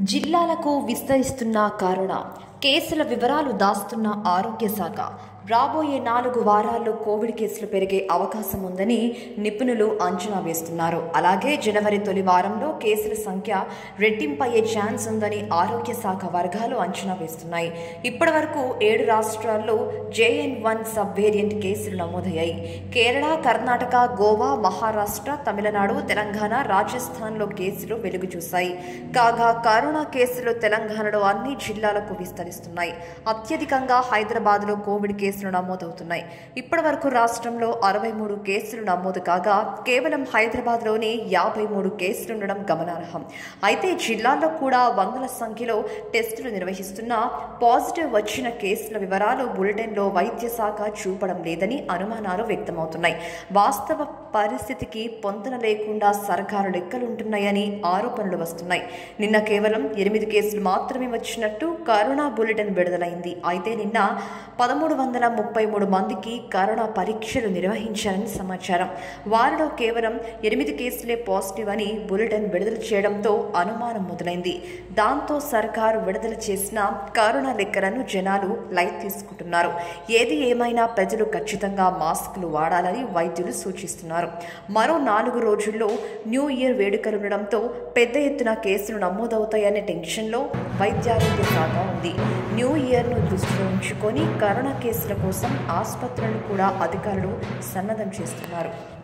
జిల్లాలకు విస్తరిస్తున్న కరోనా కేసుల వివరాలు దాస్తున్న ఆరోగ్య శాఖ రాబోయే నాలుగు వారాల్లో కోవిడ్ కేసులు పెరిగే అవకాశం ఉందని నిపుణులు అంచనా వేస్తున్నారు అలాగే జనవరి తొలి వారంలో కేసుల సంఖ్య రెట్టింపయ్యే ఛాన్స్ ఉందని ఆరోగ్య శాఖ వర్గాలు అంచనా వేస్తున్నాయి ఇప్పటివరకు ఏడు రాష్ట్రాల్లో జేఎన్ వన్ సబ్ వేరియంట్ కేసులు నమోదయ్యాయి కేరళ కర్ణాటక గోవా మహారాష్ట్ర తమిళనాడు తెలంగాణ రాజస్థాన్లో కేసులు వెలుగు చూశాయి కాగా కరోనా కేసులు తెలంగాణలో అన్ని జిల్లాలకు విస్తరిస్తున్నాయి అత్యధికంగా హైదరాబాద్లో కోవిడ్ కేసులు నమోదవుతున్నాయి ఇప్పటి వరకు రాష్ట్రంలో అరవై మూడు కేసులు నమోదు కాగా కేవలం హైదరాబాద్లోనే యాభై మూడు కేసులు ఉండడం గమనార్హం అయితే జిల్లాల్లో కూడా వందల సంఖ్యలో టెస్టులు నిర్వహిస్తున్నా పాజిటివ్ వచ్చిన కేసుల వివరాలు బులెటిన్లో వైద్య శాఖ చూపడం లేదని అనుమానాలు వ్యక్తమవుతున్నాయి వాస్తవ పరిస్థితికి పొంతన లేకుండా సర్కారు లెక్కలుంటున్నాయని ఆరోపణలు వస్తున్నాయి నిన్న కేవలం ఎనిమిది కేసులు మాత్రమే వచ్చినట్టు కరోనా బులెటిన్ విడుదలైంది అయితే నిన్న పదమూడు వందల ముప్పై మూడు మందికి కరోనా పరీక్షలు నిర్వహించారని సమాచారం వారిలో కేవలం ఎనిమిది కేసులే పాజిటివ్ అని బులెటిన్ విడుదల చేయడంతో అనుమానం మొదలైంది దాంతో సర్కారు విడుదల చేసిన కరోనా లెక్కలను జనాలు లైట్ తీసుకుంటున్నారు ఏది ఏమైనా ప్రజలు ఖచ్చితంగా మాస్కులు వాడాలని వైద్యులు సూచిస్తున్నారు మరో నాలుగు రోజుల్లో న్యూ ఇయర్ వేడుకలుండడంతో పెద్ద ఎత్తున కేసులు నమోదవుతాయనే టెన్షన్లో వైద్యారోగ్య శాఖ ఉంది న్యూ ఇయర్ను దృష్టిలో ఉంచుకొని కరోనా కేసుల కోసం ఆసుపత్రులను కూడా అధికారులు సన్నద్ధం చేస్తున్నారు